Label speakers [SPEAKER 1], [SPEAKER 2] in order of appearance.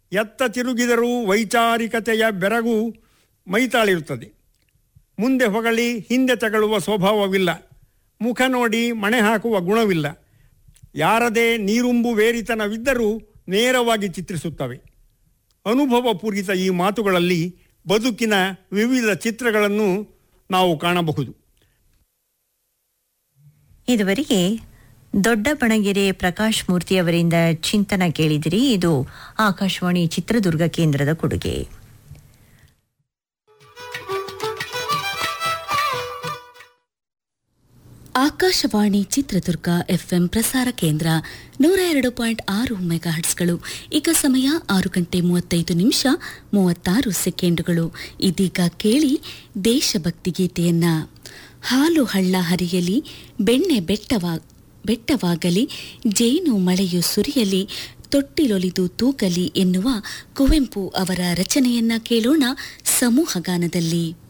[SPEAKER 1] ಎತ್ತ ತಿರುಗಿದರೂ ವೈಚಾರಿಕತೆಯ ಬೆರಗು ಮೈತಾಳಿರುತ್ತದೆ ಮುಂದೆ ಹೊಗಳಿ ಹಿಂದೆ ತಗಲುವ ಸ್ವಭಾವವಿಲ್ಲ ಮುಖ ನೋಡಿ ಮಣೆ ಹಾಕುವ ಗುಣವಿಲ್ಲ ಯಾರದೇ ನೀರುಂಬು ವೇರಿತನವಿದ್ದರೂ ನೇರವಾಗಿ ಚಿತ್ರಿಸುತ್ತವೆ ಅನುಭವಪೂರಿತ ಈ ಮಾತುಗಳಲ್ಲಿ ಬದುಕಿನ ವಿವಿಧ ಚಿತ್ರಗಳನ್ನು ನಾವು ಕಾಣಬಹುದು
[SPEAKER 2] ಇದುವರೆಗೆ ದೊಡ್ಡ ಬಣಗೆರೆ ಪ್ರಕಾಶ್ ಮೂರ್ತಿ ಅವರಿಂದ ಚಿಂತನ ಕೇಳಿದಿರಿ ಇದು ಆಕಾಶವಾಣಿ ಚಿತ್ರದುರ್ಗ ಕೇಂದ್ರದ ಕೊಡುಗೆ
[SPEAKER 3] ಆಕಾಶವಾಣಿ ಚಿತ್ರದುರ್ಗ ಎಫ್ಎಂ ಪ್ರಸಾರ ಕೇಂದ್ರ ನೂರ ಎರಡು ಪಾಯಿಂಟ್ ಆರು ಮೆಗಾಹರ್ಟ್ಸ್ಗಳು ಈಗ ಸಮಯ ಆರು ಗಂಟೆ ಮೂವತ್ತೈದು ನಿಮಿಷ ಮೂವತ್ತಾರು ಸೆಕೆಂಡುಗಳು ಇದೀಗ ಕೇಳಿ ದೇಶಭಕ್ತಿ ಗೀತೆಯನ್ನ ಹಾಲು ಹಳ್ಳ ಹರಿಯಲಿ ಬೆಣ್ಣೆ ಬೆಟ್ಟವಾ ಬೆಟ್ಟವಾಗಲಿ ಜೇನು ಮಳೆಯು ಸುರಿಯಲಿ ತೊಟ್ಟಿಲೊಲಿದು ತೂಗಲಿ ಎನ್ನುವ ಕುವೆಂಪು ಅವರ ರಚನೆಯನ್ನ ಕೇಳೋಣ ಸಮೂಹ ಗಾನದಲ್ಲಿ